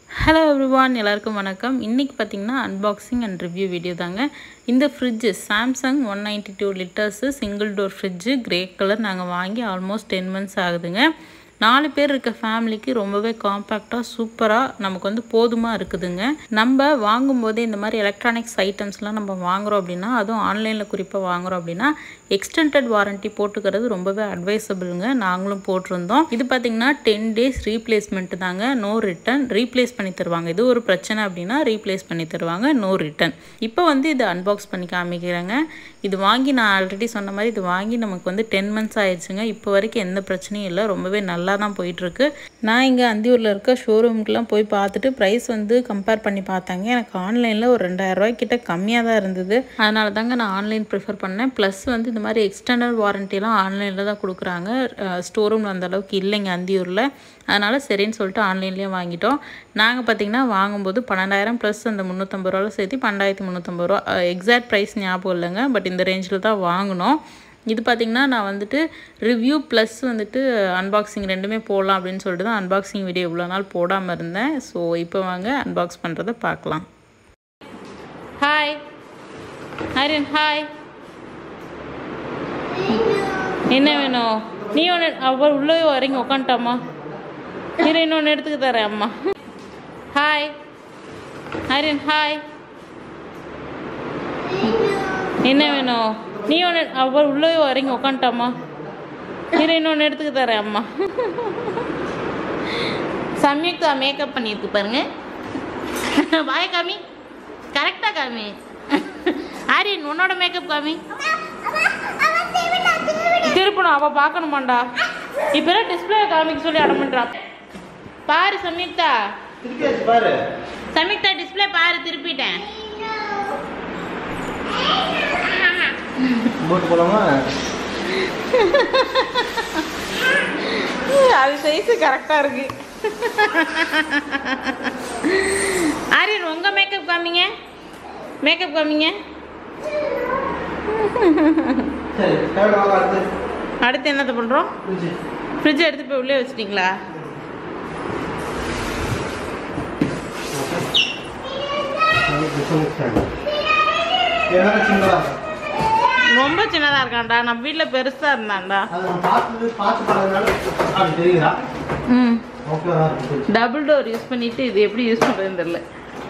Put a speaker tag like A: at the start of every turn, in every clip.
A: Hello everyone எல்லாருக்கும் வணக்கம் இன்றைக்கி பார்த்தீங்கன்னா அன்பாக்சிங் அண்ட் ரிவ்யூ வீடியோ தாங்க இந்த fridge Samsung one ninety two litres single door fridge grey colour நாங்கள் வாங்கி ஆல்மோஸ்ட் டென் மந்த்ஸ் ஆகுதுங்க நாலு பேர் இருக்க ஃபேமிலிக்கு ரொம்பவே காம்பேக்டாக சூப்பராக நமக்கு வந்து போதுமாக இருக்குதுங்க நம்ம வாங்கும்போதே இந்த மாதிரி எலக்ட்ரானிக்ஸ் ஐட்டம்ஸ்லாம் நம்ம வாங்குறோம் அப்படின்னா அதுவும் ஆன்லைனில் குறிப்பாக வாங்குறோம் அப்படின்னா எக்ஸ்டெண்டட் வாரண்ட்டி போட்டுக்கிறது ரொம்பவே அட்வைசபிளுங்க நாங்களும் போட்டிருந்தோம் இது பார்த்திங்கன்னா டென் டேஸ் ரீப்ளேஸ்மெண்ட் தாங்க நோ ரிட்டன் ரீப்ளேஸ் பண்ணி தருவாங்க இது ஒரு பிரச்சனை அப்படின்னா ரீப்ளேஸ் பண்ணி தருவாங்க நோ ரிட்டன் இப்போ வந்து இது அன்பாக்ஸ் பண்ணி காமிக்கிறேங்க இது வாங்கி நான் ஆல்ரெடி சொன்ன மாதிரி இது வாங்கி நமக்கு வந்து டென் மந்த்ஸ் ஆயிடுச்சுங்க இப்போ வரைக்கும் எந்த பிரச்சனையும் இல்லை ரொம்பவே நல்லா தான் போயிட்டுருக்கு நான் இங்கே அந்தியூரில் இருக்க ஷோரூமுக்கெலாம் போய் பார்த்துட்டு ப்ரைஸ் வந்து கம்பேர் பண்ணி பார்த்தாங்க எனக்கு ஆன்லைனில் ஒரு ரெண்டாயிரம் ரூபாய் கிட்ட கம்மியாக தான் இருந்தது அதனால தாங்க நான் ஆன்லைன் ப்ரிஃபர் பண்ணேன் ப்ளஸ் வந்து இந்த மாதிரி எக்ஸ்டர்னல் வாரண்டிலாம் ஆன்லைனில் தான் கொடுக்குறாங்க ஸ்டோர் ரூமில் அந்த அளவுக்கு இல்லைங்க அந்தியூரில் அதனால் சரின்னு சொல்லிட்டு ஆன்லைன்லேயே வாங்கிட்டோம் நாங்கள் பார்த்திங்கன்னா வாங்கும்போது பன்னெண்டாயிரம் ப்ளஸ் அந்த முந்நூற்றம்பது ரூபாவில் சேர்த்து பன்னெண்டாயிரத்தி முந்நூற்றம்பது ரூபா எக்ஸாக்ட் ப்ரைஸ் ஞாபகம் இல்லைங்க பட் இந்த ரேஞ்சில் தான் வாங்கினோம் இது பார்த்திங்கன்னா நான் வந்துட்டு ரிவ்யூ ப்ளஸ் வந்துட்டு அன்பாக்சிங் ரெண்டுமே போடலாம் அப்படின்னு சொல்லிட்டு தான் அன்பாக்சிங் வீடியோ இவ்வளோ நாள் போடாமல் இருந்தேன் ஸோ இப்போ வாங்க அன்பாக்ஸ் பண்ணுறதை பார்க்கலாம் ஹாய் ஹரியன் ஹாய் என்ன வேணும் நீ ஒன்று அவர் உள்ளே இறங்கி உக்காண்டாமா இரு இன்னொன்று எடுத்துக்க தரேன் அம்மா ஹாய் ஹரியன் ஹாய் என்ன வேணும் நீ ஒன்று அவர் உள்ளே இறங்கி உக்காண்டாமா இரு இன்னொன்று எடுத்துக்க தரேன் அம்மா சம்யுக்தா மேக்கப் பண்ணியிருக்கு பாருங்க வாய காமி கரெக்டாக காமி ஆரியன் உன்னோட மேக்கப் காமி திருப்பணும் அவள் பார்க்கணுமாண்டா இப்போ டிஸ்பிளே காமிக்க சொல்லி அடம் பண்ணுறா பாரு சம்யுக்தா
B: திருப்பியாச்சு பாரு
A: சம்யுக்தா டிஸ்பிளே பாரு திருப்பிட்டேன்
B: போட்டு போலாமா
A: அது சைஸ் கரெக்டாக இருக்கு ஆரியன் உங்கள் மேக்கப் காமிங்க மேக்கப் காமிங்க
B: சரி தேவை வாங்க அடுத்து
A: அடுத்து என்னத்தை பண்ணுறோம்
B: ஃப்ரிட்ஜு
A: ஃப்ரிட்ஜ் எடுத்து போய் உள்ளே வச்சிட்டிங்களா
B: ஏன்னா சின்னதா இருக்கும்.
A: ரொம்ப சின்னதாக இருக்கான்டா நம்ம வீட்டில் பெருசாக இருந்தான்டா
B: அது நம்ம பார்த்தது பார்த்து பண்ணதுனால அப்படி தெரியுதா
A: ம்
B: ஓகே தான் இருக்கும் ஃப்ரிட்ஜ்
A: டபுள் டோர் யூஸ் பண்ணிட்டு இது எப்படி யூஸ் பண்ணுறதுன்னு தெரில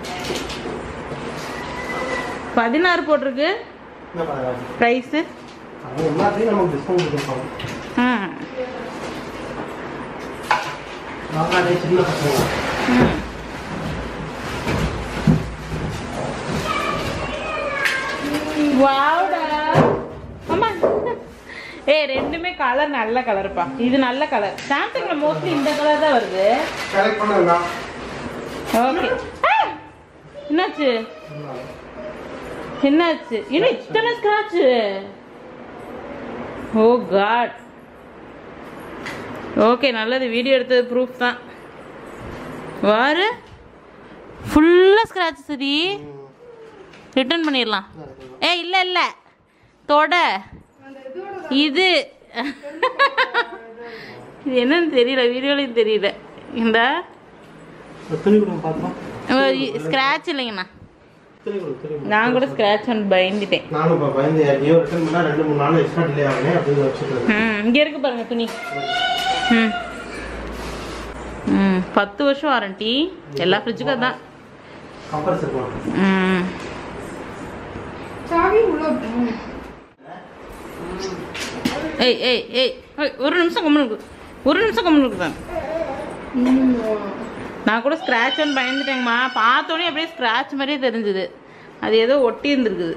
A: பதினாறு போட்டிருக்கு
B: என்ன பண்ணலாம்
A: ப்ரைஸு
B: அது எல்லாத்தையும் நமக்கு டிஸ்கவுண்ட் கொடுப்பாங்க
A: ம்
B: வாங்காதே சின்ன பசங்க
A: ம் வாவ்டா அம்மா ஏய் ரெண்டுமே கலர் நல்ல கலர்ப்பா இது நல்ல கலர் சாம்சங்ல மோஸ்ட்லி இந்த கலர் தான் வருது
B: செலக்ட் பண்ணுங்க
A: ஓகே என்னாச்சு என்னாச்சு என்ன இத்தனை ஸ்கிராட்ச் ஓ காட் ஓகே நல்லது வீடியோ எடுத்தது ப்ரூஃப் தான் வாரு ஃபுல்லாக ஸ்க்ராட்ச் சரி ரிட்டர்ன் பண்ணிடலாம் ஏ இல்லை இல்லை தொட இது இது என்னன்னு தெரியல வீடியோலையும் தெரியல இந்த
B: துணி கொடுங்க பார்த்துலாம்
A: ஸ்க்ராட்ச் இல்லைங்கண்ணா
B: துணி கொடு துணி கொடு.
A: நான் கூட ஸ்க்ராட்ச் ஒன்று பயந்துட்டேன்
B: நானும் இப்போ பயந்து யாரையோ ரிட்டர்ன் பண்ணால் ரெண்டு மூணு நாள் எக்ஸ்ட்ரா டிலே ஆகுனே அப்படின்னு வச்சுட்டு
A: ம் இங்கே இருக்கு பாருங்க துணி ம் ம் பத்து வருஷம் வாரண்டி எல்லா ஃப்ரிட்ஜுக்கும் அதான்
B: கம்பல்ஸ் இருக்கும்
A: ம்
C: சாவி உள்ள வைப்போம்.
A: ஏய் ஏய் ஏய் ஏய், ஒரு நிமிஷம் கம்முனு இருக்கு ஒரு நிமிஷம் கம்முனு இருக்குதான் நான் கூட ஸ்க்ராட்ச் ஒன்று பயந்துட்டேங்கம்மா பார்த்தோன்னே அப்படியே ஸ்க்ராட்ச் மாதிரியே தெரிஞ்சுது அது ஏதோ ஒட்டி இருந்திருக்குது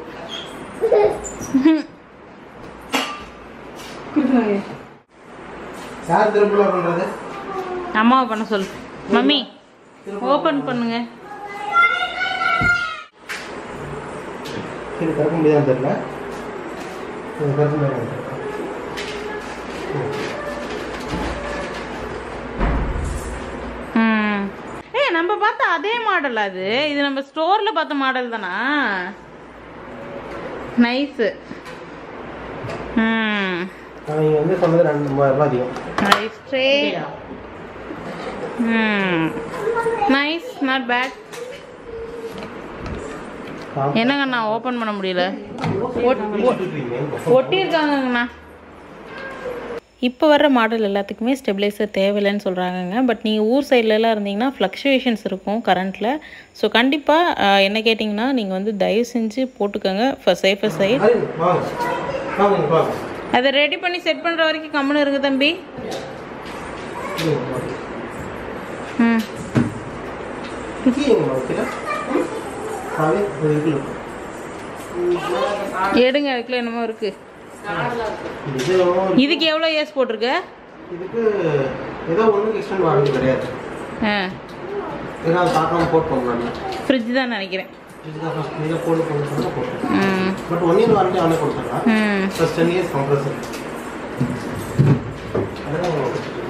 C: கொடுத்துருங்க.
B: யார் திருப்பூர் பண்ணுறது
A: அம்மாவை பண்ண சொல்லு மம்மி ஓப்பன் பண்ணுங்க
B: இது திறக்க முடியாதுன்னு தெரியல இது திறக்க முடியாது
A: ம் ஏய் நம்ம பார்த்த அதே மாடல் அது இது நம்ம ஸ்டோர்ல பார்த்த மாடல் தானா நைஸ் ம்
B: அவங்க வந்து சொன்னது ரெண்டு மூவாயிரம் ரூபாய் அதிகம்
A: nice tray hmm nice not bad என்னங்க நான் ஓப்பன் பண்ண முடியல ஒட்டியிருக்காங்கங்கண்ணா இப்போ வர்ற மாடல் எல்லாத்துக்குமே ஸ்டெபிளைசர் தேவையில்லைன்னு சொல்கிறாங்கங்க பட் நீங்கள் ஊர் சைட்லலாம் இருந்தீங்கன்னா ஃப்ளக்ஷுவேஷன்ஸ் இருக்கும் கரண்ட்டில் ஸோ கண்டிப்பாக என்ன கேட்டிங்கன்னா நீங்கள் வந்து தயவு செஞ்சு போட்டுக்கோங்க ஃபார் சேஃபர் சைட்
B: ஹரி, வாங்க வாங்க இங்க வாங்க
A: அதை ரெடி பண்ணி செட் பண்ணுற வரைக்கும் கம்முன்னு இருங்க தம்பி
B: இங்க வாங்க.
A: ம்
B: கீழே வைக்கல அது ஒரு இதுல இருக்கு.
A: எடுங்க அதுக்குள்ள என்னமோ இருக்குது
B: இது
A: இதுக்கு எவ்வளோ இயர்ஸ் போட்டிருக்க
B: இதுக்கு ஏதோ ஒன்றும் எக்ஸ்டெண்ட் வாரண்டி கிடையாது
A: ஆ
B: ஏன்னா அது பார்க்காம போட்டோம் நான்
A: ஃப்ரிட்ஜ் தான் நினைக்கிறேன்
B: இதுதான் ஃபஸ்ட் நீங்கள் போட்டு போட்டு போட்டு போட்டோம்
A: ம்
B: பட் ஒன் இயர் வாரண்டி அவனே கொடுத்துட்றான்
A: ம்
B: ப்ளஸ் டென் இயர்ஸ் கம்ப்ரஸர் அதான்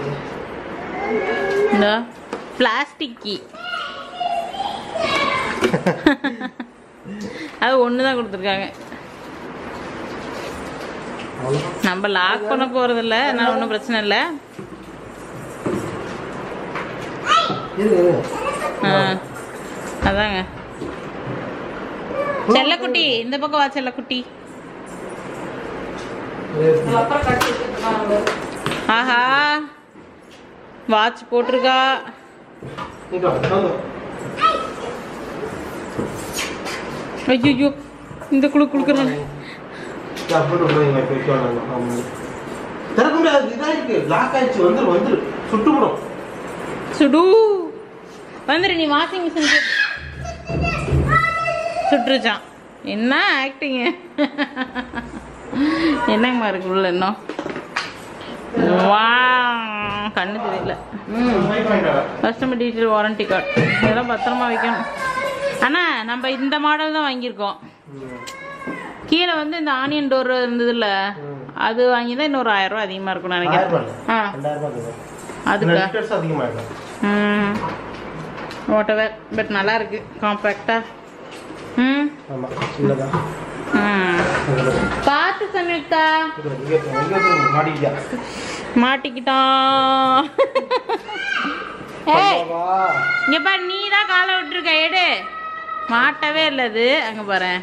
A: இந்த பிளாஸ்டிக் கீ அது ஒன்று தான் கொடுத்துருக்காங்க
B: அவ்வளோதான்
A: நம்ம லாக் பண்ண போகிறதில்ல அதனால ஒன்றும் பிரச்சனை இல்லை
B: இரு இரு.
A: ஆ அதாங்க செல்லக்குட்டி இந்த பக்கம் வா செல்லக்குட்டி
B: இரு.
A: ஆஹா வாட்ச் போட்டிருக்கா
B: இங்க வா, வாங்க.
A: ஐயோ இந்த குழு குழுக்குறாங்க
B: இங்க அப்படி விடுங்க, இங்க போய் உட்காருங்க. ஆமா. திறக்க முடியாது இதான் இருக்கு லாக் ஆயிடுச்சு வந்துரு வந்துரு சுட்டுவிடும்
A: சுடு வந்துரு நீ வாஷிங் மிஷின் சுட்டுருச்சான் என்ன ஆக்டிங்க என்னங்கம்மா இருக்கு உள்ள இன்னும் வா கண்ணு தெரியல கஸ்டமர் டீட்டெயில் வாரண்டி கார்டு இதெல்லாம் பத்திரமா வைக்கணும் அண்ணா நம்ம இந்த மாடல் தான் வாங்கியிருக்கோம் கீழே வந்து இந்த ஆனியன் டோர் இருந்ததுல்ல அது வாங்கி தான் இன்னொரு ஆயிரம் ரூபாய் அதிகமாக இருக்கும்னு நினைக்கிறேன் ஆ அதுக்கா
B: லிட்டர்ஸ் அதிகமாயிடும்
A: ம் வாட்டவர் பட் நல்லா இருக்கு காம்பேக்டா ம்
B: ஆமா சின்னதா
A: ம் பார்த்து சம்யுக்தா
B: இங்க இங்க இங்க மாட்டிக்கியா
A: மாட்டிக்கிட்டான் ஏய்
B: வா
A: இங்க பாரு நீ தான் காலை விட்டுருக்க எடு மாட்டவே இல்லை அது அங்கே பாரு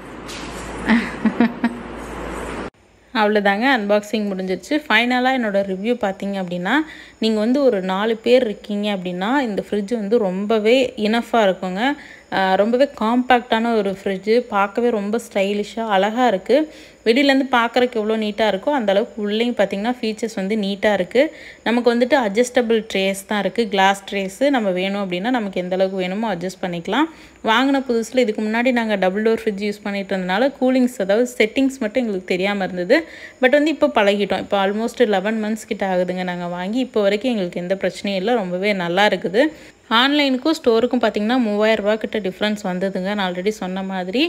A: அவ்வளோதாங்க அன்பாக்சிங் முடிஞ்சிருச்சு ஃபைனலாக என்னோடய ரிவ்யூ பார்த்தீங்க அப்படின்னா நீங்கள் வந்து ஒரு நாலு பேர் இருக்கீங்க அப்படின்னா இந்த ஃப்ரிட்ஜ் வந்து ரொம்பவே இனஃபாக இருக்குங்க ஆஹ் ரொம்பவே காம்பேக்டான ஒரு ஃப்ரிட்ஜு பார்க்கவே ரொம்ப ஸ்டைலிஷாக அழகாக இருக்குது வெளியிலேருந்து பார்க்குறக்கு எவ்வளோ நீட்டாக இருக்கோ அந்த அளவுக்கு உள்ளேயும் பார்த்தீங்கன்னா ஃபீச்சர்ஸ் வந்து நீட்டாக இருக்குது நமக்கு வந்துட்டு அட்ஜஸ்டபிள் ட்ரேஸ் தான் இருக்குது கிளாஸ் ட்ரேஸு நம்ம வேணும் அப்படின்னா நமக்கு எந்த அளவுக்கு வேணுமோ அட்ஜஸ்ட் பண்ணிக்கலாம் வாங்கின புதுசில் இதுக்கு முன்னாடி நாங்கள் டபுள் டோர் ஃப்ரிட்ஜ் யூஸ் பண்ணிட்டு இருந்தனால கூலிங்ஸ் அதாவது செட்டிங்ஸ் மட்டும் எங்களுக்கு தெரியாமல் இருந்தது பட் வந்து இப்போ பழகிட்டோம் இப்போ ஆல்மோஸ்ட் லெவன் மந்த்ஸ் கிட்ட ஆகுதுங்க நாங்கள் வாங்கி இப்போ வரைக்கும் எங்களுக்கு எந்த பிரச்சனையும் இல்லை ரொம்பவே நல்லா இருக்குது ஆன்லைனுக்கும் ஸ்டோருக்கும் பார்த்தீங்கன்னா மூவாயிரம் ரூபா கிட்ட டிஃப்ரென்ஸ் வந்ததுங்க நான் ஆல்ரெடி சொன்ன மாதிரி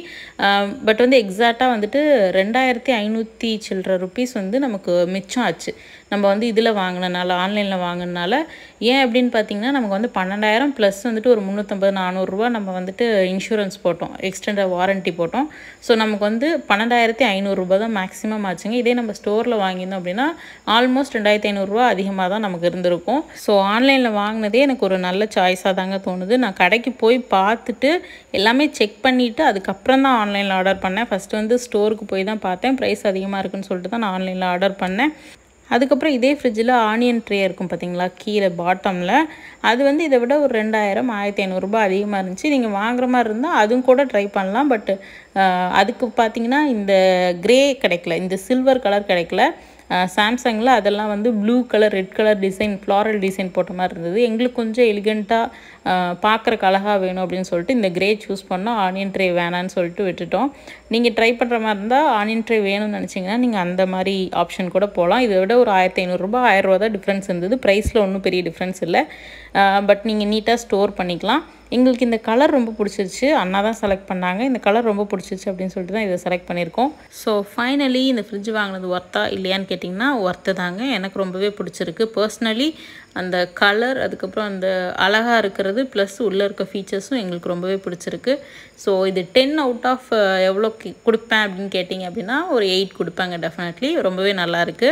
A: பட் வந்து எக்ஸாக்டாக வந்துட்டு ரெண்டாயிரத்தி ஐநூற்றி சில்லற ருபீஸ் வந்து நமக்கு மிச்சம் ஆச்சு நம்ம வந்து இதில் வாங்கினனால ஆன்லைனில் வாங்கினால ஏன் அப்படின்னு பார்த்தீங்கன்னா நமக்கு வந்து பன்னெண்டாயிரம் ப்ளஸ் வந்துட்டு ஒரு முந்நூற்றம்பது நானூறுரூவா நம்ம வந்துட்டு இன்சூரன்ஸ் போட்டோம் எக்ஸ்டெண்டட் வாரண்ட்டி போட்டோம் ஸோ நமக்கு வந்து பன்னெண்டாயிரத்தி ஐநூறுரூபா தான் மேக்ஸிமம் ஆச்சுங்க இதே நம்ம ஸ்டோரில் வாங்கியிருந்தோம் அப்படின்னா ஆல்மோஸ்ட் ரெண்டாயிரத்தி ஐநூறுரூவா அதிகமாக தான் நமக்கு இருந்திருக்கும் ஸோ ஆன்லைனில் வாங்கினதே எனக்கு ஒரு நல்ல சாய்ஸாக தாங்க தோணுது நான் கடைக்கு போய் பார்த்துட்டு எல்லாமே செக் பண்ணிவிட்டு அதுக்கப்புறம் தான் ஆன்லைனில் ஆர்டர் பண்ணேன் ஃபஸ்ட்டு வந்து ஸ்டோருக்கு போய் தான் பார்த்தேன் ப்ரைஸ் அதிகமாக இருக்குன்னு சொல்லிட்டு தான் நான் ஆன்லைனில் ஆர்டர் பண்ணேன் அதுக்கப்புறம் இதே ஃப்ரிட்ஜில் ஆனியன் ட்ரே இருக்கும் பார்த்தீங்களா கீழே பாட்டமில் அது வந்து இதை விட ஒரு ரெண்டாயிரம் ஆயிரத்தி ஐநூறுரூபா அதிகமாக இருந்துச்சு நீங்கள் வாங்குற மாதிரி இருந்தால் அதுவும் கூட ட்ரை பண்ணலாம் பட் அதுக்கு பார்த்தீங்கன்னா இந்த கிரே கிடைக்கல இந்த சில்வர் கலர் கிடைக்கல சாம்சங்கில் அதெல்லாம் வந்து blue colour red colour design floral design போட்ட மாதிரி இருந்தது எங்களுக்கு கொஞ்சம் எலிகண்ட்டாக பார்க்குறக்கு அழகாக வேணும் அப்படின்னு சொல்லிட்டு இந்த கிரே சூஸ் பண்ணோம் ஆனியன் ட்ரே வேணான்னு சொல்லிட்டு விட்டுட்டோம் நீங்கள் ட்ரை பண்ணுற மாதிரி இருந்தால் ஆனியன் ட்ரே வேணும்னு நினச்சிங்கன்னா நீங்கள் அந்த மாதிரி ஆப்ஷன் கூட போகலாம் இதை விட ஒரு ஆயிரத்தி ஐநூறுரூபா ஆயிரரூவா தான் டிஃப்ரென்ஸ் இருந்தது ப்ரைஸில் ஒன்றும் பெரிய டிஃப்ரென்ஸ் இல்லை பட் நீங்கள் நீட்டாக ஸ்டோர் பண்ணிக்கலாம் எங்களுக்கு இந்த கலர் ரொம்ப பிடிச்சிருச்சு அண்ணா தான் செலக்ட் பண்ணாங்க இந்த கலர் ரொம்ப பிடிச்சிருச்சு அப்படின்னு சொல்லிட்டு தான் இதை செலக்ட் பண்ணியிருக்கோம் ஸோ ஃபைனலி இந்த ஃப்ரிட்ஜ் வாங்கினது ஒர்த்தா இல்லையான்னு கேட்டிங்கன்னா ஒர்த்து தாங்க எனக்கு ரொம்பவே பிடிச்சிருக்கு பர்சனலி அந்த கலர் அதுக்கப்புறம் அந்த அழகாக இருக்கிறது ப்ளஸ் உள்ளே இருக்க ஃபீச்சர்ஸும் எங்களுக்கு ரொம்பவே பிடிச்சிருக்கு ஸோ இது டென் அவுட் ஆஃப் எவ்வளோ கி- கொடுப்பேன் அப்படின்னு கேட்டிங்க அப்படின்னா ஒரு எயிட் கொடுப்பேங்க டெஃபினெட்லி ரொம்பவே நல்லா இருக்குது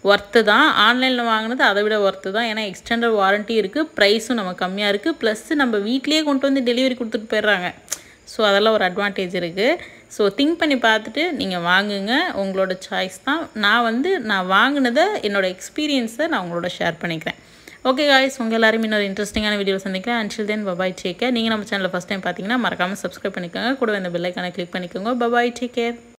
A: ஒர்த்து தான் ஆன்லைனில் வாங்கினது அதை விட ஒர்த்து தான் ஏன்னா எக்ஸ்டெண்டட் வாரண்ட்டி இருக்குது ப்ரைஸும் நம்ம கம்மியாக இருக்குது ப்ளஸ் நம்ம வீட்லேயே கொண்டு வந்து டெலிவரி கொடுத்துட்டு போயிடுறாங்க ஸோ அதெல்லாம் ஒரு அட்வான்டேஜ் இருக்குது ஸோ திங்க் பண்ணி பார்த்துட்டு நீங்கள் வாங்குங்க உங்களோட சாய்ஸ் தான் நான் வந்து நான் வாங்கினதை என்னோடய எக்ஸ்பீரியன்ஸை நான் உங்களோட ஷேர் பண்ணிக்கிறேன் ஓகே காய்ஸ் உங்கள் எல்லாரும் இன்னொரு இன்ட்ரெஸ்டிங்கான வீடியோ சந்திக்கிறேன் அன்ஷில் தென் பபாய் டேக் கேர் நீங்கள் நம்ம சேனலில் ஃபஸ்ட் டைம் பார்த்தீங்கன்னா மறக்காமல் சப்ஸ்கிரைப் பண்ணிக்கோங்க கூட இந்த பெல்லைக்கான கிளிக் பண்ணிக்கோங்க பபாய் டேக் கேர்